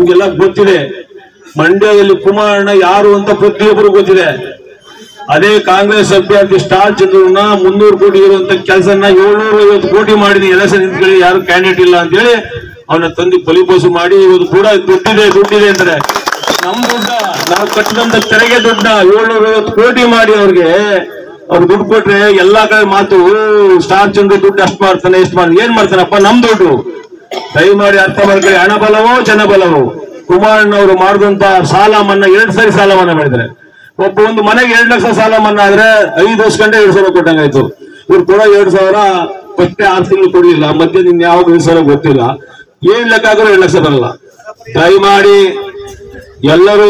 ನಿಮ್ಗೆಲ್ಲ ಗೊತ್ತಿದೆ ಮಂಡ್ಯದಲ್ಲಿ ಕುಮಾರಣ್ಣ ಯಾರು ಅಂತ ಪ್ರತಿಯೊಬ್ಬರು ಗೊತ್ತಿದೆ ಅದೇ ಕಾಂಗ್ರೆಸ್ ಅಭ್ಯರ್ಥಿ ಸ್ಟಾರ್ ಚಂದ್ರನ ಮುನ್ನೂರು ಕೋಟಿ ಇರುವಂತ ಕೆಲಸನ ಏಳ್ನೂರ ಐವತ್ತು ಕೋಟಿ ಮಾಡಿದ ಎಲೆಕ್ಷನ್ ನಿಂತ್ಕೊಳ್ಳಿ ಯಾರು ಕ್ಯಾಂಡಿಡೇಟ್ ಇಲ್ಲ ಅಂತ ಹೇಳಿ ಅವನ ತಂದೆ ಬಲಿಪೋಸು ಮಾಡಿ ಇವತ್ತು ಕೂಡ ದುಡ್ಡಿದೆ ದುಡ್ಡಿದೆ ಅಂತಾರೆ ನಮ್ ದುಡ್ಡ ನಾವು ಕಟ್ಟಿದಂತ ತೆರಿಗೆ ದುಡ್ಡ ಏಳ್ನೂರ ಐವತ್ತು ಕೋಟಿ ಮಾಡಿ ಅವ್ರಿಗೆ ಅವ್ರು ದುಡ್ಡು ಕೊಟ್ರೆ ಎಲ್ಲಾ ಕಡೆ ಮಾತು "ಓ, ಸ್ಟಾರ್ ಚಂದ್ರ ದುಡ್ಡು ಅಷ್ಟು ಮಾಡ್ತಾನೆ ಎಷ್ಟು ಮಾಡ್ತಾನೆ ಏನ್ ಮಾಡ್ತಾನಪ್ಪ ನಮ್ ದುಡ್ಡು ದಯಮಾಡಿ ಅರ್ಥ ಮಾಡ್ಕೊಳ್ಳಿ ಹಣ ಬಲವೋ ಜನ ಬಲವೋ ಕುಮಾರಣ್ಣವರು ಮಾಡಿದಂತ ಸಾಲ ಮನ್ನಾ ಎರಡ್ ಸಾರಿ ಸಾಲ ಮನ್ನಾ ಮಾಡಿದ್ದಾರೆ ಒಬ್ಬ ಒಂದು ಮನೆಗೆ ಎರಡ್ ಲಕ್ಷ ಸಾಲ ಮನ್ನಾ ಆದ್ರೆ ಐದು ವರ್ಷ ಗಂಟೆ ಎರಡ್ ಸಾವಿರ ಕೊಟ್ಟಂಗಾಯ್ತು ಇವ್ರು ಕೊಡೋ ಎರಡ್ ಸಾವಿರ ಫಸ್ಟೇ ಆರು ತಿಂಗಳು ಕೊಡ್ಲಿಲ್ಲ ಮಧ್ಯ ನಿನ್ ಯಾವಾಗ ಐದು ಸಾವಿರ ಗೊತ್ತಿಲ್ಲ ಏನ್ ಲೆಕ್ಕ ಆದ್ರೂ ಎರಡ್ ಲಕ್ಷ ಬರಲ್ಲ ದಯಮಾಡಿ ಎಲ್ಲರೂ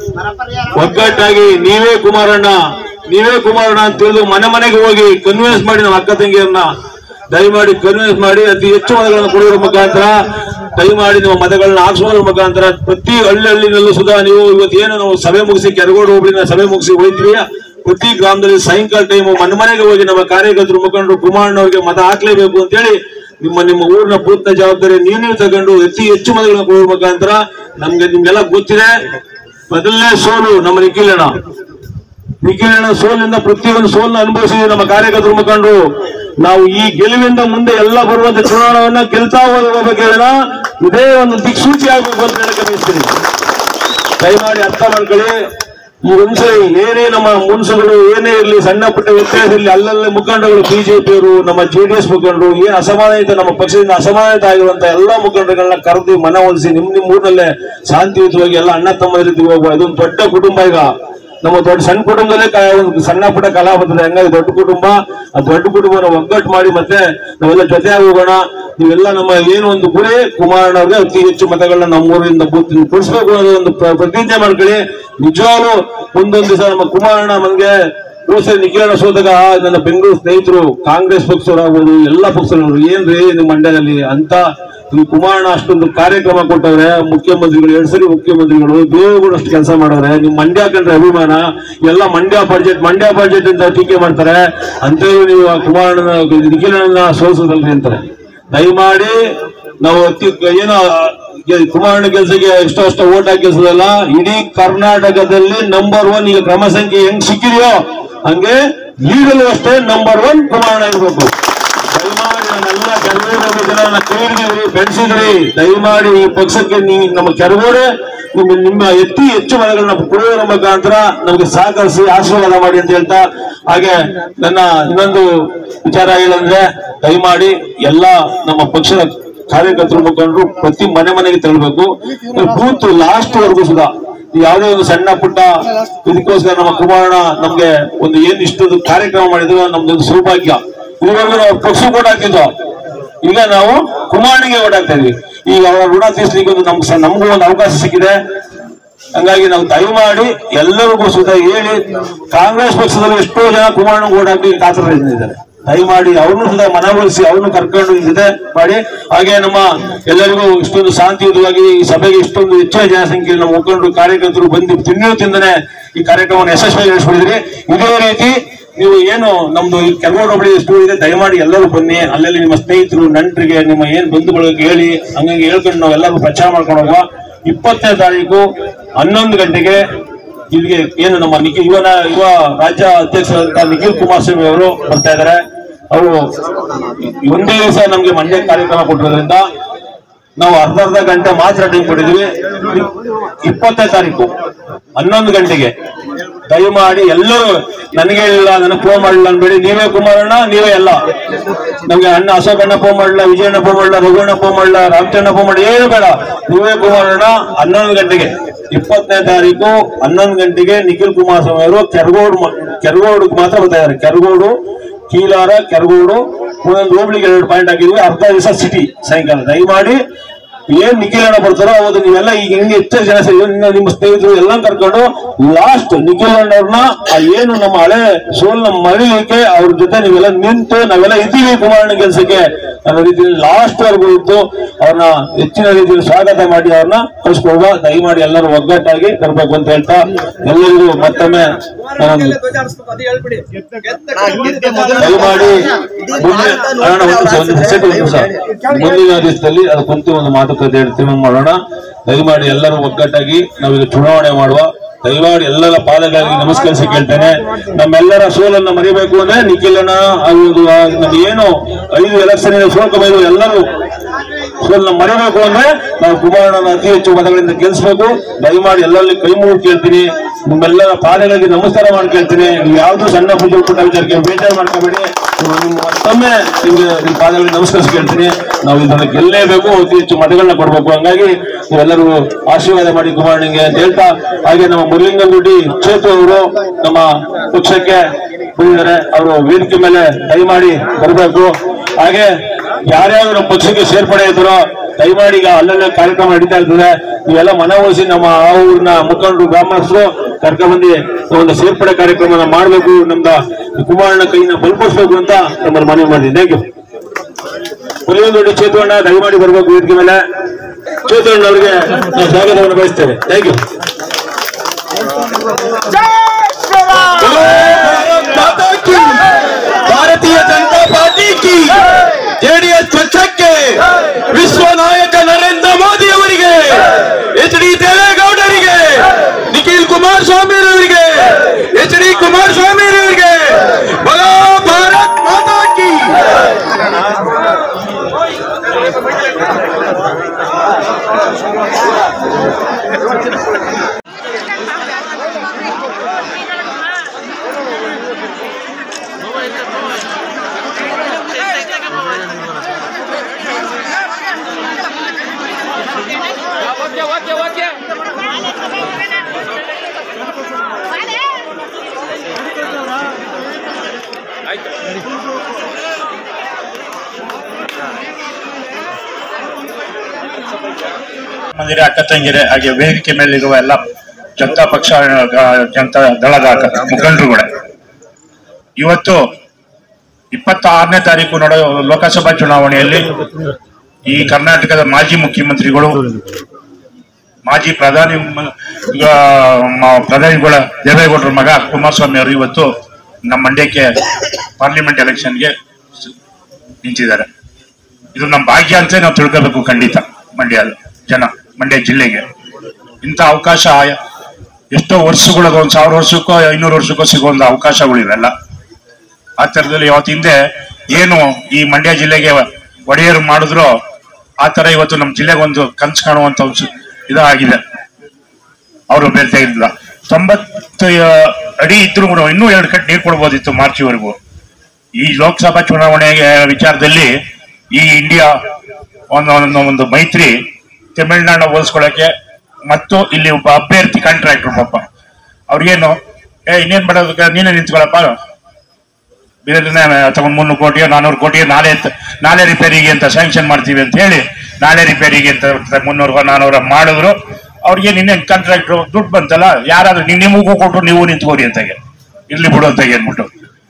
ಒಗ್ಗಟ್ಟಾಗಿ ನೀವೇ ಕುಮಾರಣ್ಣ ನೀವೇ ಕುಮಾರಣ್ಣ ಅಂತ ತಿಳಿದು ಮನೆ ಮನೆಗೆ ಹೋಗಿ ಕನ್ವಿನ್ಸ್ ಮಾಡಿ ನಮ್ಮ ಅಕ್ಕ ತಂಗಿಯರನ್ನ ದಯಮಾಡಿ ಕನ್ವಿನ್ಸ್ ಮಾಡಿ ಅತಿ ಹೆಚ್ಚು ಮತಗಳನ್ನು ಕೊಡುವ ಮುಖಾಂತರ ದಯಮಾಡಿ ನಿಮ್ಮ ಮತಗಳನ್ನ ಹಾಕ್ಸೋದ್ರ ಮುಖಾಂತರ ಪ್ರತಿ ಹಳ್ಳಿ ಹಳ್ಳಿನಲ್ಲೂ ಸುಧಾ ನೀವು ಇವತ್ತು ಏನು ನಾವು ಸಭೆ ಮುಗಿಸಿ ಕೆರಗೋಡು ಹೋಬಳಿನ ಸಭೆ ಮುಗಿಸಿ ಹೋಯ್ತೀವಿ ಪ್ರತಿ ಗ್ರಾಮದಲ್ಲಿ ಸಾಯಂಕಾಲ ಟೈಮ್ ಮನೆ ಮನೆಗೆ ಹೋಗಿ ನಮ್ಮ ಕಾರ್ಯಕರ್ತರು ಮುಖಂಡರು ಕುಮಾರಣ್ಣವ್ರಿಗೆ ಮತ ಹಾಕ್ಲೇಬೇಕು ಅಂತೇಳಿ ನಿಮ್ಮ ನಿಮ್ಮ ಊರಿನ ಬೂತ್ನ ಜವಾಬ್ದಾರಿ ನೀವು ನೀವು ತಗೊಂಡು ಅತಿ ಹೆಚ್ಚು ಮತಗಳನ್ನ ಕೊಡುವ ಮುಖಾಂತರ ನಮ್ಗೆ ನಿಮ್ಗೆಲ್ಲ ಗೊತ್ತಿದೆ ಮೊದಲನೇ ಸೋಲು ನಮ್ಮ ನಿಖಿಲಣ್ಣ ನಿಖಿಲಣ್ಣ ಸೋಲಿನಿಂದ ಪ್ರತಿಯೊಂದು ಸೋಲನ್ನ ಅನುಭವಿಸಿದ್ವಿ ನಮ್ಮ ಕಾರ್ಯಕರ್ತರು ಮುಖಂಡರು ನಾವು ಈ ಗೆಲುವಿಂದ ಮುಂದೆ ಎಲ್ಲ ಬರುವಂತ ಚುನಾವಣೆಯನ್ನ ಗೆಲ್ತಾ ಹೋಗಬೇಕು ಹೇಳೋಣ ಇದೇ ಒಂದು ದಿಕ್ಸೂಚಿ ಆಗಬೇಕು ಅಂತ ಹೇಳಕ್ಕೆ ಬಯಸ್ತೀನಿ ದಯಮಾಡಿ ಅರ್ಥ ಮಾಡ್ಕೊಳ್ಳಿ ಈ ಒಂದ್ಸರಿ ಏನೇ ನಮ್ಮ ಮುನ್ಸುಗಳು ಏನೇ ಇರಲಿ ಸಣ್ಣ ಪುಟ್ಟ ವ್ಯತ್ಯಾಸ ಇರಲಿ ಅಲ್ಲಲ್ಲೇ ಮುಖಂಡಗಳು ಬಿಜೆಪಿಯವರು ನಮ್ಮ ಜೆಡಿಎಸ್ ಮುಖಂಡರು ಏನ್ ಅಸಮಾಧಾನಿತ ನಮ್ಮ ಪಕ್ಷದಿಂದ ಅಸಮಾಧಾನಿತ ಆಗಿರುವಂತ ಎಲ್ಲಾ ಮುಖಂಡರುಗಳನ್ನ ಕರೆದು ಮನವೊಲಿಸಿ ನಿಮ್ ನಿಮ್ ಊರಿನಲ್ಲೇ ಶಾಂತಿಯುತವಾಗಿ ಎಲ್ಲ ಅಣ್ಣ ತಮ್ಮ ರೀತಿ ಹೋಗುವ ಇದೊಂದು ದೊಡ್ಡ ಕುಟುಂಬ ಈಗ ನಮ್ಮ ದೊಡ್ಡ ಸಣ್ಣ ಕುಟುಂಬದಲ್ಲೇ ಕ- ಒಂದು ಸಣ್ಣ ಪುಟ್ಟ ಕಲಾ ಬರ್ತದೆ ಹಂಗಾಗಿ ದೊಡ್ಡ ಕುಟುಂಬ ಆ ದೊಡ್ಡ ಕುಟುಂಬನ ಒಗ್ಗಟ್ಟು ಮಾಡಿ ಮತ್ತೆ ನಾವೆಲ್ಲ ಜೊತೆಯಾಗಿ ಹೋಗೋಣ ನೀವೆಲ್ಲ ನಮ್ಮ ಏನು ಒಂದು ಗುರಿ ಕುಮಾರಣ್ಣವ್ರಿಗೆ ಅತಿ ಹೆಚ್ಚು ಮತಗಳನ್ನ ನಮ್ಮೂರಿಂದ ಬೂತ್ ಕೊಡಿಸ್ಬೇಕು ಅನ್ನೋ ಒಂದು ಪ್ರ- ಪ್ರತಿಜ್ಞೆ ಮಾಡ್ಕೊಳ್ಳಿ ನಿಜವಾಗ್ಲೂ ಮುಂದೊಂದು ದಿವಸ ನಮ್ಮ ಕುಮಾರಣ್ಣ ನಮ್ಗೆ ಹೋದ್ಸರಿ ನಿಖಿಲಣ್ಣ ಸೋತಾಗ ನನ್ನ ಬೆಂಗಳೂರು ಸ್ನೇಹಿತರು ಕಾಂಗ್ರೆಸ್ ಪಕ್ಷದವರಾಗ್ಬೋದು ಎಲ್ಲ ಪಕ್ಷದವರು ಏನ್ರಿ ನಿಮ್ಮ ಮಂಡ್ಯದಲ್ಲಿ ಅಂತ ಈ ಕುಮಾರಣ್ಣ ಅಷ್ಟೊಂದು ಕಾರ್ಯಕ್ರಮ ಕೊಟ್ಟವ್ರೆ ಮುಖ್ಯಮಂತ್ರಿಗಳು ಎರಡ್ ಸರಿ ಮುಖ್ಯಮಂತ್ರಿಗಳು ದೇವೇಗೌಡ ಅಷ್ಟು ಕೆಲಸ ಮಾಡವ್ರೆ ನಿಮ್ ಮಂಡ್ಯ ಕಂಡ್ರೆ ಅಭಿಮಾನ ಎಲ್ಲ ಮಂಡ್ಯ ಬಡ್ಜೆಟ್ ಮಂಡ್ಯ ಬಡ್ಜೆಟ್ ಅಂತ ಟೀಕೆ ಮಾಡ್ತಾರೆ ಅಂತೇಳಿ ನೀವು ಆ ಕುಮಾರಣ್ಣನ ನಿಖಿಲಣ್ಣ ಸೋಲಿಸೋದಲ್ರಿ ಅಂತಾರೆ ದಯಮಾಡಿ ನಾವು ಅತಿ ಏನೋ ಗೆ- ಕುಮಾರಣ್ಣ ಕೆಲಸಕ್ಕೆ ಎಷ್ಟೋ ಅಷ್ಟೋ ಓಟ್ ಹಾಕಿ ಕೆಲಸದಲ್ಲ ಇಡೀ ಕರ್ನಾಟಕದಲ್ಲಿ ನಂಬರ್ ಒನ್ ಈಗ ಕ್ರಮ ಸಂಖ್ಯೆ ಹೆಂಗ್ ಸಿಕ್ಕಿದೆಯೋ ಹಂಗೆ ಲೀಡಲ್ಲೂ ಅಷ್ಟೇ ನಂಬರ್ ಒನ್ ಕುಮಾರಣ್ಣ ಇರ್ಬೇಕು ದಯಮಾಡಿ ನನ್ನೆಲ್ಲ ಕೆರಗೋಡು ಜನರನ್ನ ಕೈ ಹಿಡಿದಿದ್ರಿ ಬೆಳೆಸಿದ್ರಿ ದಯಮಾಡಿ ಈ ಪಕ್ಷಕ್ಕೆ ನೀವು ನಮ್ಮ ಕೆರಗೋಡೆ ನಿಮ್ಮ ನಿಮ್ಮ ಎತ್ತಿ ಹೆಚ್ಚು ಮತಗಳನ್ನ ಕೊಡುವುದರ ಮುಖಾಂತರ ನಮಗೆ ಸಹಕರಿಸಿ ಆಶೀರ್ವಾದ ಮಾಡಿ ಅಂತ ಹೇಳ್ತಾ ಹಾಗೆ ನನ್ನ ಇನ್ನೊಂದು ವಿಚಾರ ಏನಂದ್ರೆ ದಯಮಾಡಿ ಎಲ್ಲ ನಮ್ಮ ಪಕ್ಷದ ಕಾರ್ಯಕರ್ತರು ಮುಖಂಡರು ಪ್ರತಿ ಮನೆ ಮನೆಗೆ ತೆರಳಬೇಕು ಬೂತ್ ಲಾಸ್ಟ್ ವರ್ಗೂ ಸುಧಾ ಯಾವುದೇ ಒಂದು ಸಣ್ಣ ಪುಟ್ಟ ಇದಕ್ಕೋಸ್ಕರ ನಮ್ಮ ಕುಮಾರಣ್ಣ ನಮ್ಗೆ ಒಂದು ಏನ್ ಇಷ್ಟೊಂದು ಕಾರ್ಯಕ್ರಮ ಮಾಡಿದ್ರು ನಮ್ದೊಂದು ಸೌಭಾಗ್ಯ ಇದುವರೆಗೂ ನಾವು ಪಕ್ಷ ಓಟ್ ಹಾಕಿದ್ವು ಈಗ ನಾವು ಕುಮಾರನಿಗೆ ಓಟ್ ಹಾಕ್ತಾ ಇದ್ವಿ ಈಗ ಅವರ ಋಣ ತೀರ್ಸ್ಲಿಕ್ಕೆ ಒಂದು ನಮ್ಗೆ ಸ- ನಮಗೂ ಒಂದು ಅವಕಾಶ ಸಿಕ್ಕಿದೆ ಹಂಗಾಗಿ ನಾವು ದಯಮಾಡಿ ಎಲ್ಲರಿಗೂ ಸುಧಾ ಹೇಳಿ ಕಾಂಗ್ರೆಸ್ ಪಕ್ಷದಲ್ಲಿ ಎಷ್ಟೋ ಜನ ಕುಮಾರಣ್ಣ ಓಟ್ ಹಾಕಿ ಕಾತರದಿದ್ದಾರೆ ದಯಮಾಡಿ ಅವ್ರನ್ನು ಸುಧಾ ಮನವೊಲಿಸಿ ಅವ್ರನ್ನು ಕರ್ಕೊಂಡು ಈ ಜೊತೆ ಮಾಡಿ ಹಾಗೆ ನಮ್ಮ ಎಲ್ಲರಿಗೂ ಇಷ್ಟೊಂದು ಶಾಂತಿಯುತವಾಗಿ ಈ ಸಭೆಗೆ ಇಷ್ಟೊಂದು ಹೆಚ್ಚಿನ ಜನಸಂಖ್ಯೆಯಲ್ಲಿ ನಮ್ಮ ಮುಖಂಡರು ಕಾರ್ಯಕರ್ತರು ಬಂದು ತಿನ್ನೋ ತಿಂದನೆ ಈ ಕಾರ್ಯಕ್ರಮವನ್ನು ಯಶಸ್ವಿಯಾಗಿ ನಡೆಸ್ಬಿಟ್ಟಿದ್ರಿ ಇದೇ ರೀತಿ ನೀವು ಏನು ನಮ್ದು ಈ ಕೆಲವರು ಒಬ್ಬಳಿ ಸ್ಕೂಲ್ ಇದೆ ದಯಮಾಡಿ ಎಲ್ಲರೂ ಬನ್ನಿ ಅಲ್ಲಲ್ಲಿ ನಿಮ್ಮ ಸ್ನೇಹಿತರು ನೆಂಟರಿಗೆ ನಿಮ್ಮ ಏನ್ ಬಂಧುಗಳಿಗೆ ಹೇಳಿ ಹಂಗಾಗಿ ಹೇಳ್ಕೊಂಡು ನಾವು ಎಲ್ಲರೂ ಪ್ರಚಾರ ಮಾಡ್ಕೊಂಡು ಹೋಗುವ ಇಪ್ಪತ್ತನೇ ತಾರೀಕು ಹನ್ನೊಂದು ಗಂಟೆಗೆ ಇಲ್ಲಿಗೆ ಏನು ನಮ್ಮ ನಿಖಿಲ್ ಯುವನ ಯುವ ರಾಜ್ಯ ಅಧ್ಯಕ್ಷರಾದಂತಹ ನಿಖಿಲ್ ಕುಮಾರಸ್ವಾಮಿ ಅವರು ಬರ್ತಾ ಇದ್ದಾರೆ ಅವರು ಒಂದೇ ದಿವಸ ನಮ್ಗೆ ಮಂಡ್ಯ ಕಾರ್ಯಕ್ರಮ ಕೊಟ್ಟಿರೋದ್ರಿಂದ ನಾವು ಅರ್ಧ ಅರ್ಧ ಗಂಟೆ ಮಾತ್ರ ಟೈಮ್ ಕೊಟ್ಟಿದ್ವಿ ಇಪ್ಪತ್ತನೇ ತಾರೀಕು ಹನ್ನೊಂದು ಗಂಟೆಗೆ ದಯಮಾಡಿ ಎಲ್ಲರೂ ನನಗೆ ಹೇಳಿಲ್ಲ ನನಗೆ ಫೋನ್ ಮಾಡಲಿಲ್ಲ ಅನ್ಬೇಡಿ ನೀವೇ ಕುಮಾರಣ್ಣ ನೀವೇ ಎಲ್ಲ ನಮ್ಗೆ ಅಣ್ಣ ಅಶೋಕ್ ಅಣ್ಣ ಫೋನ್ ಮಾಡಲ್ಲ ವಿಜಯಣ್ಣ ಫೋನ್ ಮಾಡಲ್ಲ ರಘುವಣ್ಣ ಫೋನ್ ಮಾಡಲ್ಲ ರಾಮಚಂದ್ರ ಫೋನ್ ಮಾಡಿ ಏನು ಬೇಡ ನೀವೇ ಕುಮಾರಣ್ಣ ಹನ್ನೊಂದು ಗಂಟೆಗೆ ಇಪ್ಪತ್ತನೇ ತಾರೀಕು ಹನ್ನೊಂದು ಗಂಟೆಗೆ ನಿಖಿಲ್ ಕುಮಾರಸ್ವಾಮಿ ಅವರು ಕೆರಗೋಡು ಮ- ಕೆರಗೋಡು ಮಾತ್ರ ಬರ್ತಾ ಇದ್ದಾರೆ ಕೆರಗೋಡು ಕೀಲಾರ ಕೆರಗೋಡು ಒಂದೊಂದು ಹೋಬಳಿಗೆ ಎರಡು ಪಾಯಿಂಟ್ ಹಾಕಿದ್ವಿ ಅರ್ಧ ದಿವಸ ಸಿಟಿ ಸಾಯಂಕಾಲ ದಯಮಾಡಿ ಏನ್ ನಿಖಿಲಣ್ಣ ಬರ್ತಾರೋ ಅವತ್ತು ನೀವೆಲ್ಲ ಈಗ ಹಿಂಗೆ ಹೆಚ್ಚು ಜನ ಸೇರಿ ನಿಮ್ಮ ನಿಮ್ಮ ಸ್ನೇಹಿತರು ಎಲ್ಲ ಕರ್ಕೊಂಡು ಲಾಸ್ಟ್ ನಿಖಿಲಣ್ಣವ್ರನ್ನ ಆ ಏನು ನಮ್ಮ ಹಳೆ ಸೋಲ್ನ ಮರೀಲಿಕ್ಕೆ ಅವ್ರ ಜೊತೆ ನೀವೆಲ್ಲ ನಿಂತು ನಾವೆಲ್ಲ ಇದ್ದೀವಿ ಕುಮಾರಣ್ಣ ಕೆಲಸಕ್ಕೆ ಅನ್ನೋ ರೀತಿಯಲ್ಲಿ ಲಾಸ್ಟ್ ವರ್ಗು ಇದ್ದು ಅವ್ರನ್ನ ಹೆಚ್ಚಿನ ರೀತಿಯಲ್ಲಿ ಸ್ವಾಗತ ಮಾಡಿ ಅವ್ರನ್ನ ಕಳಿಸ್ಕೊಡುವ ದಯಮಾಡಿ ಎಲ್ಲರೂ ಒಗ್ಗಟ್ಟಾಗಿ ಬರ್ಬೇಕು ಅಂತ ಹೇಳ್ತಾ ಎಲ್ಲರಿಗೂ ಮತ್ತೊಮ್ಮೆ ನಾನು ದಯಮಾಡಿ ಮುಂದೆ ಅಣ್ಣ, ಒಂದು ನಿಮಿಷ, ಒಂದು ನಿಮಿಷ, ಒಂದು ನಿಮಿಷ. ಮುಂದಿನ ದಿವಸದಲ್ಲಿ ಅದು ಕುಂತು ಒಂದು ಮಾತುಕತೆ ಹೇಳ್ತೀವಿ ಮಾಡೋಣ ದಯಮಾಡಿ ಎಲ್ಲರೂ ಒಗ್ಗಟ್ಟಾಗಿ ನಾವಿದು ಚುನಾವಣೆ ಮಾಡುವ ದಯಮಾಡಿ ಎಲ್ಲರ ಪಾದಗಳಿಗೆ ನಮಸ್ಕರಿಸಿ ಕೇಳ್ತೇನೆ ನಮ್ಮೆಲ್ಲರ ಸೋಲನ್ನ ಮರಿಬೇಕು ಅಂದ್ರೆ ನಿಖಿಲನ ಅದು ನಮ್ಗೆ ಏನು ಐದು ಎಲೆಕ್ಷನ್ ಸೋಲ್ಕೊಂಡು ಎಲ್ಲರೂ ಸೋಲನ್ನ ಮರಿಬೇಕು ಅಂದ್ರೆ ನಾವು ಕುಮಾರಣ್ಣನ ಅತಿ ಹೆಚ್ಚು ಮತಗಳಿಂದ ಗೆಲ್ಲಿಸಬೇಕು ದಯಮಾಡಿ ಎಲ್ಲರಲ್ಲಿ ಕೈ ಮುಗಿದು ಕೇಳ್ತೀನಿ ನಿಮ್ಮೆಲ್ಲರ ಪಾದಗಳಿಗೆ ನಮಸ್ಕಾರ ಮಾಡಿ ಕೇಳ್ತೀನಿ ನೀವು ಯಾವ್ದು ಸಣ್ಣ ಪುಟ್ಟ ಪುಟ್ಟ ವಿಚಾರಕ್ಕೆ ಬೇಜಾರು ಮಾಡ್ಕೋಬೇಡಿ ನಿಮ್ಮ ಮತ್ತೊಮ್ಮೆ ನಿಮ್ಗೆ ನಿಮ್ಮ ಪಾದಗಳಿಗೆ ನಮಸ್ಕರಿಸಿ ಕೇಳ್ತೀನಿ ನಾವು ಇದನ್ನ ಗೆಲ್ಲೇಬೇಕು ಅತಿ ಹೆಚ್ಚು ಮತಗಳನ್ನ ಕೊಡ್ಬೇಕು ಹಂಗಾಗಿ ನೀವೆಲ್ಲರೂ ಆಶೀರ್ವಾದ ಮಾಡಿ ಕುಮಾರಣ್ಣಂಗೆ ಅಂತ ಹೇಳ್ತಾ ಹಾಗೆ ನಮ್ಮ ಮುರಳಿಂಗಂಗುಡಿ ಚೇತು ಅವರು ನಮ್ಮ ಪಕ್ಷಕ್ಕೆ ಬಂದಿದ್ದಾರೆ ಅವರು ವೇದಿಕೆ ಮೇಲೆ ದಯಮಾಡಿ ಬರಬೇಕು ಹಾಗೆ ಯಾರ್ಯಾರು ನಮ್ಮ ಪಕ್ಷಕ್ಕೆ ಸೇರ್ಪಡೆ ಇದ್ದಾರೋ ದಯಮಾಡಿ ಈಗ ಅಲ್ಲಲ್ಲೇ ಕಾರ್ಯಕ್ರಮ ನಡೀತಾ ಇರ್ತದೆ ನೀವೆಲ್ಲ ಮನವೊಲಿಸಿ ನಮ್ಮ ಆ ಊರಿನ ಮುಖಂಡರು ಗ್ರಾಮಸ್ಥರು ಕರ್ಕೊಂಡ್ಬಂದು ಒಂದು ಸೇರ್ಪಡೆ ಕಾರ್ಯಕ್ರಮನ ಮಾಡಬೇಕು ನಮ್ದ ಕುಮಾರಣ್ಣ ಕೈನ ಬಲಪಡಿಸ್ಬೇಕು ಅಂತ ನಮ್ಮಲ್ಲಿ ಮನವಿ ಮಾಡಿದ್ದೀನಿ ಥ್ಯಾಂಕ್ ಯು ಹುಲಿಯಂದೊಡ್ಡಿ ಚೇತುವಣ್ಣ ದಯಮಾಡಿ ಬರಬೇಕು ವೇದಿಕೆ ಮೇಲೆ ಚೇತುವಣ್ಣ ಅವರಿಗೆ ನಾವು ಸ್ವಾಗತವನ್ನು ಬಯಸ್ತೇವೆ ಥ್ಯಾಂಕ್ ಯು ಭಾರತೀಯ ಜನತಾ ಪಾರ್ಟಿ ಕಿ ಜೆಡಿಎಸ್ ಪಕ್ಷಕ್ಕೆ ವಿಶ್ವ ನಾಯಕ ನರೇಂದ್ರ ಮೋದಿ ಅವರಿಗೆ ಎಚ್ ಡಿ ದೇವೇಗೌಡರಿಗೆ ನಿಖಿಲ್ ಕುಮಾರಸ್ವಾಮಿ ಅವರಿಗೆ ಎಚ್ ಡಿ ಕುಮಾರಸ್ವಾಮಿ ಅವರಿಗೆ ಬಲೋ ಭಾರತ್ ಮಾತಾ ಕಿ ಮಂದಿರ ಅಕ್ಕ ತಂಗಿರೆ ಹಾಗೆ ವೇದಿಕೆ ಮೇಲಿರುವ ಎಲ್ಲ ಜನತಾ ಪಕ್ಷ ಆ, ಜನತಾ ದಳದ ಅಕ್ಕ- ಮುಖಂಡರುಗಳೇ ಇವತ್ತು ಇಪ್ಪತ್ತಾರನೇ ತಾರೀಕು ನಡೆೋ ಲೋಕಸಭಾ ಚುನಾವಣೆಯಲ್ಲಿ ಈ ಕರ್ನಾಟಕದ ಮಾಜಿ ಮುಖ್ಯಮಂತ್ರಿಗಳು ಮಾಜಿ ಪ್ರಧಾನಿ ಮ- ಆ, ಮ- ಪ್ರಧಾನಿಗಳ ದೇವೇಗೌಡರ ಮಗ ಕುಮಾರಸ್ವಾಮಿ ಅವರು ಇವತ್ತು ನಮ್ಮ ಮಂಡ್ಯಕ್ಕೆ ಪಾರ್ಲಿಮೆಂಟ್ ಎಲೆಕ್ಷನ್ಗೆ ನಿಂತಿದ್ದಾರೆ ಇದು ನಮ್ಮ ಭಾಗ್ಯ ಅಂತ ನಾವು ತಿಳ್ಕೋಬೇಕು ಖಂಡಿತ ಮಂಡ್ಯ ಜನ ಮಂಡ್ಯ ಜಿಲ್ಲೆಗೆ ಇಂಥ ಅವಕಾಶ ಎಷ್ಟೋ ವರ್ಷಗಳ ಒಂದು ಸಾವಿರ ವರ್ಷಕ್ಕೋ ಐನೂರು ವರ್ಷಕ್ಕೋ ಸಿಗೋ ಒಂದು ಅವಕಾಶಗಳಿವೆಲ್ಲ ಆ ಥರದಲ್ಲಿ ಇವತ್ತು ಹಿಂದೆ ಏನು ಈ ಮಂಡ್ಯ ಜಿಲ್ಲೆಗೆ ಒಡೆಯರು ಮಾಡಿದ್ರು ಆ ಥರ ಇವತ್ತು ನಮ್ಮ ಜಿಲ್ಲೆಗೆ ಒಂದು ಕನ್ಸು ಕಾಣುವಂತ ಒಂದು ಸು- ಇದಾಗಿದೆ ಅವರು ಬೇರೆ ಇಲ್ಲ ತೊಂಬತ್ತು ಅಡಿ ಇದ್ರು ಕೂಡ ಇನ್ನೂ ಎರಡು ಕಟ್ ನೀರು ಕೊಡ್ಬೋದಿತ್ತು ಮಾರ್ಚ್ವರೆಗೂ ಈ ಲೋಕಸಭಾ ಚುನಾವಣೆಗೆ ವಿಚಾರದಲ್ಲಿ ಈ ಇಂಡಿಯಾ ಒಂದು ಒಂದು ಒಂದು ಮೈತ್ರಿ ತಮಿಳುನಾಡು ಹೋಲಿಸ್ಕೊಳ್ಳಕ್ಕೆ ಮತ್ತು ಇಲ್ಲಿ ಒಬ್ಬ ಅಭ್ಯರ್ಥಿ ಕಾಂಟ್ರಾಕ್ಟರ್ ಪಾಪ ಅವ್ರಿಗೇನು ಏ ಇನ್ನೇನ್ ಮಾಡೋದಕ್ಕೆ ನೀನೇ ನಿಂತ್ಕೊಳ್ಳಪ್ಪ ಬೇರೆ ತಗೊಂಡ್ ಮುನ್ನೂರು ಕೋಟಿಯೋ ನಾನೂರು ಕೋಟಿಯೋ ನಾಳೆ ತ- ನಾಳೆ ರಿಪೇರಿಗೆ ಅಂತ ಸ್ಯಾಂಕ್ಷನ್ ಮಾಡ್ತೀವಿ ಅಂತ ಹೇಳಿ ನಾಳೆ ರಿಪೇರಿಗೆ ಅಂತ ಮುನ್ನೂರು ನಾನೂರ ಮಾಡಿದ್ರು ಅವ್ರಿಗೆ ನಿನ್ನೆ ಕಾಂಟ್ರಾಕ್ಟ್ರು ದುಡ್ಡು ಬಂತಲ್ಲ ಯಾರಾದ್ರೂ ನೀವು ನಿಮಗೂ ಕೊಟ್ಟರು ನೀವು ನಿಂತ್ಕೋರಿ ಅಂತಾಗೆ ಇರ್ಲಿ ಬಿಡು ಅಂತಾಗೆ ಅಂದ್ಬಿಟ್ಟು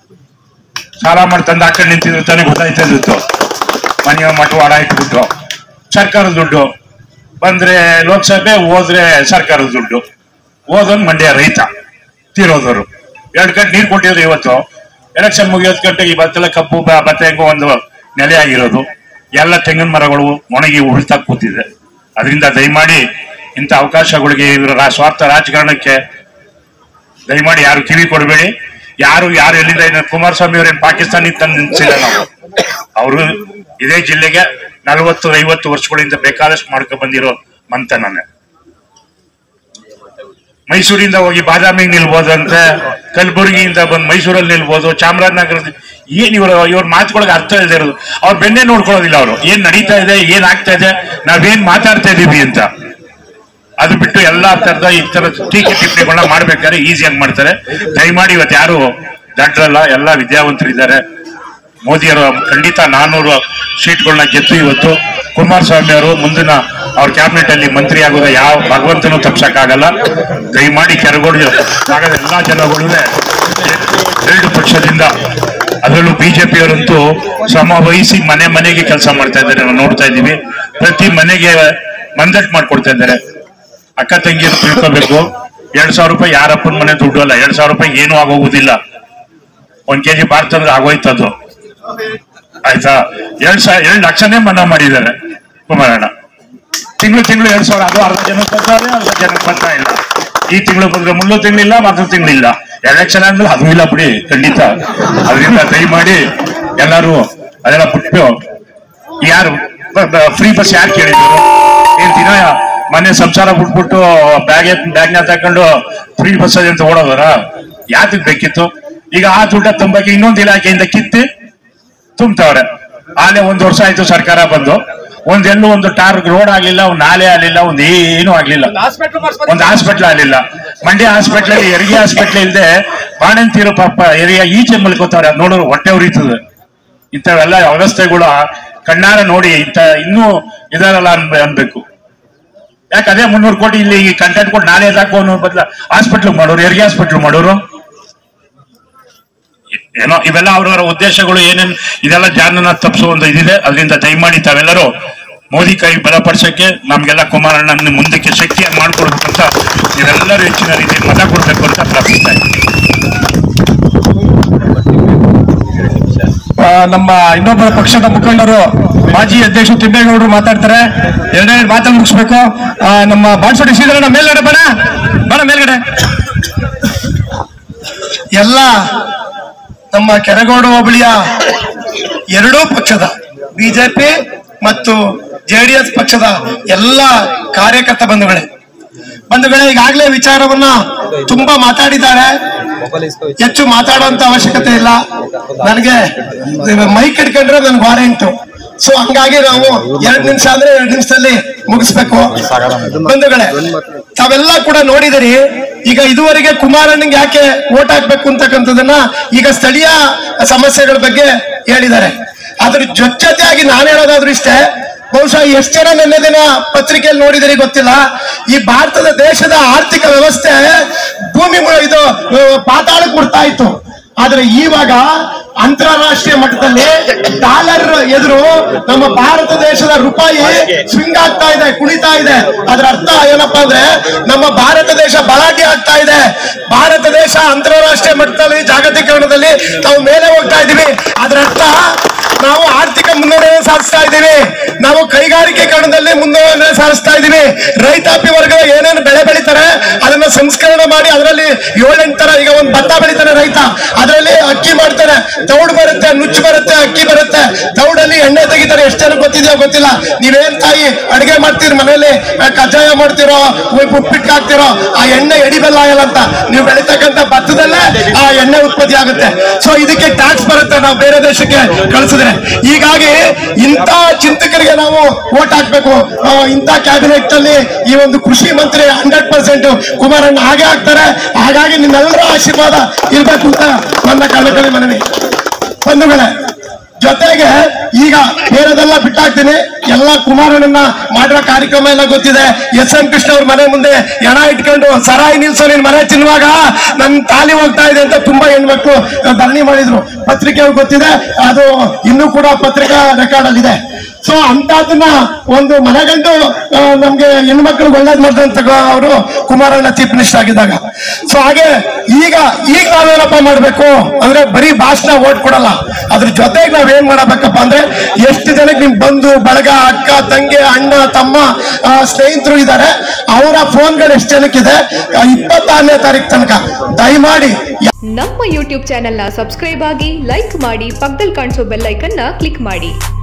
ಸಾಲ ಮಾಡಿ ತಂದು ಹಾಕೊಂಡು ನಿಂತಿದ್ರು ತಾನೇ ಗೊತ್ತಾಯ್ತಾ ಇತ್ತು ಮನೆಯ ಮಠ ವಾಡ ಇಟ್ಬಿಟ್ಟು ಸರ್ಕಾರದ ದುಡ್ಡು ಬಂದ್ರೆ ಲೋಕಸಭೆ ಹೋದ್ರೆ ಸರ್ಕಾರದ ದುಡ್ಡು ಹೋದನ್ ಮಂಡ್ಯ ರೈತ ತೀರೋದವರು ಎರಡು ಗಂಟೆ ನೀರು ಕೊಟ್ಟಿದ್ರು ಇವತ್ತು ಎಲೆಕ್ಷನ್ ಮುಗಿಯೋದ್ ಗಂಟೆಗೆ ಇವತ್ತೆಲ್ಲ ಕಬ್ಬು ಬ- ಭತ್ತ ಹೆಂಗೋ ಒಂದು ನೆಲೆ ಆಗಿರೋದು ಎಲ್ಲ ತೆಂಗಿನ ಮರಗಳು ಒಣಗಿ ಉಳ್ತಾ ಕೂತಿದೆ ಅದರಿಂದ ದಯಮಾಡಿ ಇಂಥ ಅವಕಾಶಗಳಿಗೆ ಇವರ ರಾ- ಸ್ವಾರ್ಥ ರಾಜಕಾರಣಕ್ಕೆ ದಯಮಾಡಿ ಯಾರು ಕಿವಿ ಕೊಡಬೇಡಿ ಯಾರು ಯಾರು ಎಲ್ಲಿಂದ ಏನು ಕುಮಾರಸ್ವಾಮಿ ಅವರೇನು ಪಾಕಿಸ್ತಾನಿ ತಂದು ನಿಲ್ಸಿಲ್ಲ ನಾವು ಅವರು ಇದೇ ಜಿಲ್ಲೆಗೆ ನಲವತ್ತು ಐವತ್ತು ವರ್ಷಗಳಿಂದ ಬೇಕಾದಷ್ಟು ಮಾಡ್ಕೊಂಡ್ ಬಂದಿರೋ ಮಂತನೇ ಮೈಸೂರಿಂದ ಹೋಗಿ ಬಾದಾಮಿಗೆ ನಿಲ್ಬೋದಂತೆ ಕಲಬುರಗಿಯಿಂದ ಬಂದು ಮೈಸೂರಲ್ಲಿ ನಿಲ್ಬೋದು ಚಾಮರಾಜನಗರದ ಏನ್ ಇವ್ರ ಇವ್ರ ಮಾತುಗಳಿಗೆ ಅರ್ಥ ಇಲ್ಲದೆ ಇರೋದು ಅವ್ರ ಬೆನ್ನೇ ನೋಡ್ಕೊಳ್ಳೋದಿಲ್ಲ ಅವರು ಏನ್ ನಡೀತಾ ಇದೆ ಏನ್ ಆಗ್ತಾ ಇದೆ ನಾವೇನ್ ಮಾತಾಡ್ತಾ ಇದೀವಿ ಅಂತ ಅದು ಬಿಟ್ಟು ಎಲ್ಲಾ ತರದ ಈ ತರ ಟೀಕೆ ಟಿಪ್ಪಣಿಗಳನ್ನ ಮಾಡ್ಬೇಕಾದ್ರೆ ಈಸಿಯಾಗಿ ಮಾಡ್ತಾರೆ ದಯಮಾಡಿ ಇವತ್ತು ಯಾರು ದಡ್ರಲ್ಲ ಎಲ್ಲ ವಿದ್ಯಾವಂತರಿದ್ದಾರೆ ಮೋದಿಯವರು ಖಂಡಿತ ನಾನೂರು ಸೀಟ್ಗಳನ್ನ ಗೆದ್ದು ಇವತ್ತು ಕುಮಾರಸ್ವಾಮಿ ಅವರು ಮುಂದಿನ ಅವ್ರ ಕ್ಯಾಬಿನೆಟ್ ಅಲ್ಲಿ ಮಂತ್ರಿ ಆಗೋದ ಯಾವ ಭಗವಂತನೂ ತಪ್ಸಕ್ಕಾಗಲ್ಲ ದಯಮಾಡಿ ಕೆರಗೋಡಿ ಭಾಗದ ಎಲ್ಲಾ ಜನಗಳು ಎರಡು ಪಕ್ಷದಿಂದ ಅದರಲ್ಲೂ ಬಿಜೆಪಿಯವರಂತೂ ಶ್ರಮ ವಹಿಸಿ ಮನೆ ಮನೆಗೆ ಕೆಲಸ ಮಾಡ್ತಾ ಇದ್ದಾರೆ ನಾವು ನೋಡ್ತಾ ಇದ್ದೀವಿ ಪ್ರತಿ ಮನೆಗೆ ಮಂದಟ್ ಮಾಡ್ಕೊಡ್ತಾ ಇದ್ದಾರೆ ಅಕ್ಕ ತಂಗಿಯರು ತಿಳ್ಕೋಬೇಕು ಎರಡ್ ಸಾವಿರ ರೂಪಾಯಿ ಯಾರಪ್ಪನ ಮನೆ ದುಡ್ಡು ಅಲ್ಲ ಎರಡ್ ಸಾವಿರ ರೂಪಾಯಿ ಏನೂ ಆಗೋಗುದಿಲ್ಲ ಒಂದ್ ಕೆಜಿ ಬಾರ್ ತಂದ್ರೆ ಆಗೋಯ್ತದು ಆಯ್ತಾ ಎರಡ್ ಸಾವಿರ ಎರಡ್ ಲಕ್ಷನೇ ಮನ್ನಾ ಮಾಡಿದ್ದಾರೆ ಕುಮಾರಣ್ಣ ತಿಂಗಳು ತಿಂಗಳು ಎರಡ್ ಸಾವಿರ ಅದು ಅರ್ಧ ಜನಕ್ಕೆ ಬರ್ತಾ ಇದೆ ಅರ್ಧ ಜನಕ್ಕೆ ಬರ್ತಾ ಇಲ್ಲ ಈ ತಿಂಗಳು ಬಂದ್ರೆ ಮುಳ್ಳು ತಿಂಗಳಿಲ್ಲ ಮತ್ತೊಂದು ತಿಂಗಳಿಲ್ಲ ಎಲೆಕ್ಷನ್ ಆದ್ಮೇಲೆ ಅದು ಇಲ್ಲ ಬಿಡಿ ಖಂಡಿತ ಅದರಿಂದ ದಯಮಾಡಿ ಎಲ್ಲರೂ ಅದೆಲ್ಲ ಬಿಟ್ಟು ಯಾರು ಫ್ರೀ ಬಸ್ ಯಾರು ಕೇಳಿದ್ರು ಏನ್ ದಿನ ಮನೆ ಸಂಸಾರ ಬಿಟ್ಬಿಟ್ಟು ಬ್ಯಾಗ್ ಬ್ಯಾಗ್ನ ತಕೊಂಡು ಫ್ರೀ ಬಸ್ ಅಂತ ಓಡೋದರ ಯಾತಕ್ ಬೇಕಿತ್ತು ಈಗ ಆ ದುಡ್ಡ ತುಂಬಕ್ಕೆ ಇನ್ನೊಂದು ಇಲಾಖೆಯಿಂದ ಕಿತ್ತಿ ತುಂಬ್ತವ್ರೆ ಆಲೆ ಒಂದ್ ವರ್ಷ ಆಯ್ತು ಸರ್ಕಾರ ಬಂದು ಒಂದೆಲ್ಲೂ ಒಂದು ಟಾರ್ ರೋಡ್ ಆಗ್ಲಿಲ್ಲ ಒಂದ್ ನಾಲೆ ಆಗ್ಲಿಲ್ಲ ಒಂದ್ ಏನು ಆಗ್ಲಿಲ್ಲ ಒಂದು ಹಾಸ್ಪಿಟ್ಲ್ ಆಗ್ಲಿಲ್ಲ ಮಂಡ್ಯ ಹಾಸ್ಪಿಟ್ಲ್ ಅಲ್ಲಿ ಹೆರಿಗೆ ಹಾಸ್ಪಿಟ್ಲ್ ಇಲ್ದೆ ಬಾಣಂತಿರು ಪಾಪ ಹೆರಿಗೆ ಈಚೆ ಮಲ್ಕೋತಾವ್ರೆ ಅದ್ ನೋಡೋರು ಹೊಟ್ಟೆ ಉರಿತದೆ ಇಂಥವೆಲ್ಲ ವ್ಯವಸ್ಥೆಗಳು ಕಣ್ಣಾರ ನೋಡಿ ಇಂಥ ಇನ್ನೂ ಇದಾರಲ್ಲ ಅನ್ ಅನ್ಬೇಕು ಯಾಕೆ ಅದೇ ಮುನ್ನೂರು ಕೋಟಿ ಇಲ್ಲಿ ಕಂಟೆಂಟ್ ಕೊಟ್ಟು ನಾಳೆ ಸಾಕು ಅನ್ನೋ ಬದಲ ಹಾಸ್ಪಿಟ್ಲ್ ಮಾಡೋರು ಹೆರಿಗೆ ಹಾಸ್ಪಿಟ್ಲ್ ಮಾಡೋರು ಏನೋ ಇವೆಲ್ಲ ಅವರವರ ಉದ್ದೇಶಗಳು ಏನೇನ್ ಇದೆಲ್ಲ ಜಾನನ ತಪ್ಪಿಸೋ ಒಂದು ಇದಿದೆ ಅದರಿಂದ ದಯಮಾಡಿ ತಾವೆಲ್ಲರೂ ಮೋದಿ ಕೈ ಬಲಪಡಿಸಕ್ಕೆ ನಮ್ಗೆಲ್ಲ ಕುಮಾರಣ್ಣನ ಮುಂದಕ್ಕೆ ಶಕ್ತಿಯನ್ನು ಮಾಡ್ಕೊಡ್ಬೇಕು ಅಂತ ನೀವೆಲ್ಲರೂ ಹೆಚ್ಚಿನ ರೀತಿಯಲ್ಲಿ ಮತ ಕೊಡ್ಬೇಕು ಅಂತ ಪ್ರಾರ್ಥಿಸ್ತಾ ಇದ್ದೀನಿ ಆ, ನಮ್ಮ ಇನ್ನೊಬ್ಬರ ಪಕ್ಷದ ಮುಖಂಡರು ಮಾಜಿ ಅಧ್ಯಕ್ಷರು ತಿಮ್ಮೇಗೌಡರು ಮಾತಾಡ್ತಾರೆ ಎರಡೆರಡು ಮಾತನ್ನು ಮುಗಿಸ್ಬೇಕು ಆ, ನಮ್ಮ ಬಾಣಸೋಟಿ ಶ್ರೀಧರಣ್ಣ ಮೇಲ್ಗಡೆ ಬಣ ಬಣ ಮೇಲ್ಗಡೆ ಎಲ್ಲ ನಮ್ಮ ಕೆರಗೋಡು ಹೋಬಳಿಯ ಎರಡೂ ಪಕ್ಷದ ಬಿಜೆಪಿ ಮತ್ತು ಜೆಡಿಎಸ್ ಪಕ್ಷದ ಎಲ್ಲ ಕಾರ್ಯಕರ್ತ ಬಂಧುಗಳೇ ಬಂಧುಗಳೇ ಈಗಾಗಲೇ ವಿಚಾರವನ್ನ ತುಂಬಾ ಮಾತಾಡಿದ್ದಾರೆ ಹೆಚ್ಚು ಮಾತಾಡುವಂತ ಅವಶ್ಯಕತೆ ಇಲ್ಲ ನನಗೆ ಮೈಕ್ ಹಿಡ್ಕೊಂಡ್ರೆ ನನ್ಗೆ ವಾರೆಂಟು ಸೊ ಹಂಗಾಗಿ ನಾವು ಎರಡ್ ನಿಮಿಷ ಅಂದ್ರೆ ಎರಡ್ ನಿಮಿಷದಲ್ಲಿ ಮುಗಿಸ್ಬೇಕು ಬಂಧುಗಳೇ ತಾವೆಲ್ಲ ಕೂಡ ನೋಡಿದಿರಿ ಈಗ ಇದುವರೆಗೆ ಕುಮಾರಣ್ಣಂಗೆ ಯಾಕೆ ಓಟ್ ಹಾಕ್ಬೇಕು ಅಂತಕ್ಕಂಥದನ್ನ ಈಗ ಸ್ಥಳೀಯ ಸಮಸ್ಯೆಗಳ ಬಗ್ಗೆ ಹೇಳಿದ್ದಾರೆ ಅದ್ರ ಜೊತೆಯಾಗಿ ನಾನು ಹೇಳೋದಾದ್ರೂ ಇಷ್ಟೇ ಬಹುಶಃ ಎಷ್ಟು ಜನ ನಿನ್ನೆ ದಿನ ಪತ್ರಿಕೆಯಲ್ಲಿ ನೋಡಿದಿರಿ ಗೊತ್ತಿಲ್ಲ ಈ ಭಾರತದ ದೇಶದ ಆರ್ಥಿಕ ವ್ಯವಸ್ಥೆ ಭೂಮಿ ಮು- ಇದು ಆ, ಪಾತಾಳಕ್ಕೆ ಬಿಡ್ತಾ ಇತ್ತು ಆದ್ರೆ ಇವಾಗ ಅಂತಾರಾಷ್ಟ್ರೀಯ ಮಟ್ಟದಲ್ಲಿ ಡಾಲರ್ ಎದುರು ನಮ್ಮ ಭಾರತ ದೇಶದ ರೂಪಾಯಿ ಸ್ವಿಂಗ್ ಆಗ್ತಾ ಇದೆ ಕುಣಿತಾ ಇದೆ ಅದರ ಅರ್ಥ ಏನಪ್ಪಾ ಅಂದ್ರೆ ನಮ್ಮ ಭಾರತ ದೇಶ ಬಲಾಢ್ಯ ಆಗ್ತಾ ಇದೆ ಭಾರತ ದೇಶ ಅಂತಾರಾಷ್ಟ್ರೀಯ ಮಟ್ಟದಲ್ಲಿ ಜಾಗತೀಕರಣದಲ್ಲಿ ನಾವು ಮೇಲೆ ಹೋಗ್ತಾ ಇದೀವಿ ಅದರ ಅರ್ಥ ನಾವು ಆರ್ಥಿಕ ಮುನ್ನಡೆ ಸಾಧಿಸ್ತಾ ಇದ್ದೀವಿ ನಾವು ಕೈಗಾರಿಕೀಕರಣದಲ್ಲಿ ಮುನ್ನಡೆ ಸಾಧಿಸ್ತಾ ಇದ್ದೀವಿ ರೈತಾಪಿ ವರ್ಗ ಏನೇನು ಬೆಳೆ ಬೆಳಿತಾರೆ ಅದನ್ನ ಸಂಸ್ಕರಣೆ ಮಾಡಿ ಅದರಲ್ಲಿ ಏಳೆಂಟು ತರ ಈಗ ಒಂದು ಭತ್ತ ಬೆಳಿತಾನೆ ರೈತ ಅದರಲ್ಲಿ ಅಕ್ಕಿ ಮಾಡ್ತಾನೆ ತೌಡು ಬರುತ್ತೆ ನುಚ್ಚು ಬರುತ್ತೆ ಅಕ್ಕಿ ಬರುತ್ತೆ ತೌಡಲ್ಲಿ ಎಣ್ಣೆ ತೆಗಿತಾರೆ ಎಷ್ಟು ಜನ ಗೊತ್ತಿದೆಯೋ ಗೊತ್ತಿಲ್ಲ ನೀವೇನ್ ತಾಯಿ ಅಡಿಗೆ ಮಾಡ್ತೀರಿ ಮನೆಯಲ್ಲಿ ಆ, ಕಜ್ಜಾಯ ಮಾಡ್ತಿರೋ ಉ- ಉಪ್ಪಿಟ್ಟು ಹಾಕ್ತಿರೋ ಆ ಎಣ್ಣೆ ಎಡಿಬೆಲ್ಲ ಆಗಲ್ಲ ಅಂತ ನೀವು ಬೆಳಿತಕ್ಕಂಥ ಭತ್ತದಲ್ಲೇ ಆ ಎಣ್ಣೆ ಉತ್ಪತ್ತಿ ಆಗುತ್ತೆ ಸೊ ಇದಕ್ಕೆ ಟ್ಯಾಕ್ಸ್ ಬರುತ್ತೆ ನಾವು ಬೇರೆ ದೇಶಕ್ಕೆ ಕಳಿಸಿದ್ರೆ ಹೀಗಾಗಿ ಇಂಥ ಚಿಂತಕರಿಗೆ ನಾವು ಓಟ್ ಹಾಕ್ಬೇಕು ಆ, ಇಂಥ ಕ್ಯಾಬಿನೆಟ್ ಅಲ್ಲಿ ಈ ಒಂದು ಕೃಷಿ ಮಂತ್ರಿ ಹಂಡ್ರೆಡ್ ಪರ್ಸೆಂಟ್ ಕುಮಾರಣ್ಣ ಹಾಗೆ ಆಗ್ತಾರೆ ಹಾಗಾಗಿ ನಿಮ್ಮೆಲ್ಲರ ಆಶೀರ್ವಾದ ಇರ್ಬೇಕು ಅಂತ ನನ್ನ ಕಳಕಳಿ ಮನವಿ ಬಂಧುಗಳೇ ಜೊತೆಗೆ ಈಗ ಬೇರೆದೆಲ್ಲ ಬಿಟ್ಟಾಕ್ತೀನಿ ಎಲ್ಲ ಕುಮಾರಣ್ಣನ ಮಾಡಿರೋ ಕಾರ್ಯಕ್ರಮ ಎಲ್ಲ ಗೊತ್ತಿದೆ ಎಸ್ ಎಂ ಕೃಷ್ಣ ಅವ್ರ ಮನೆ ಮುಂದೆ ಎಣ ಇಟ್ಕೊಂಡು ಸರಾಯಿ ನಿಲ್ಸೋ ನಿನ್ ಮನೆ ತಿನ್ನುವಾಗ ನನ್ ತಾಲಿ ಹೋಗ್ತಾ ಇದೆ ಅಂತ ತುಂಬಾ ಹೆಣ್ಮಕ್ಳು ಧರಣಿ ಮಾಡಿದ್ರು ಪತ್ರಿಕೆ ಗೊತ್ತಿದೆ ಅದು ಇನ್ನೂ ಕೂಡ ಪತ್ರಿಕಾ ರೆಕಾರ್ಡ್ ಅಲ್ಲಿ ಇದೆ ಸೊ ಅಂತದನ್ನ ಒಂದು ಮನೆಗಂಡು ಆ, ನಮ್ಗೆ ಹೆಣ್ಮಕ್ಳು ಒಳ್ಳೇದ್ ಮಾಡಿದಂತ ಅವರು ಕುಮಾರಣ್ಣ ಚೀಫ್ ಮಿನಿಸ್ಟರ್ ಆಗಿದ್ದಾಗ ಸೊ ಹಾಗೆ ಈಗ ಈಗ ನಾವೇನಪ್ಪ ಮಾಡ್ಬೇಕು ಅಂದ್ರೆ ಬರೀ ಭಾಷಣ ಓಟ್ ಕೊಡಲ್ಲ ಅದ್ರ ಜೊತೆಗೆ ನಾವೇನ್ ಮಾಡಬೇಕಪ್ಪ ಅಂದ್ರೆ ಎಷ್ಟು ಜನಕ್ಕೆ ನಿಮ್ ಬಂಧು ಬಳಗ ಅಕ್ಕ ತಂಗಿ ಅಣ್ಣ ತಮ್ಮ ಆ, ಸ್ನೇಹಿತರು ಇದ್ದಾರೆ ಅವರ ಫೋನ್ಗಳು ಎಷ್ಟು ಜನಕ್ಕಿದೆ ಆ, ಇಪ್ಪತ್ತಾರನೇ ತಾರೀಕು ತನಕ ದಯಮಾಡಿ ನಮ್ಮ ಯೂಟ್ಯೂಬ್ ಚಾನೆಲ್ನ ಸಬ್ಸ್ಕ್ರೈಬ್ ಆಗಿ ಲೈಕ್ ಮಾಡಿ ಪಕ್ಕದಲ್ಲಿ ಕಾಣಿಸೋ ಬೆಲ್ ಐಕನ್ನ ಕ್ಲಿಕ್ ಮಾಡಿ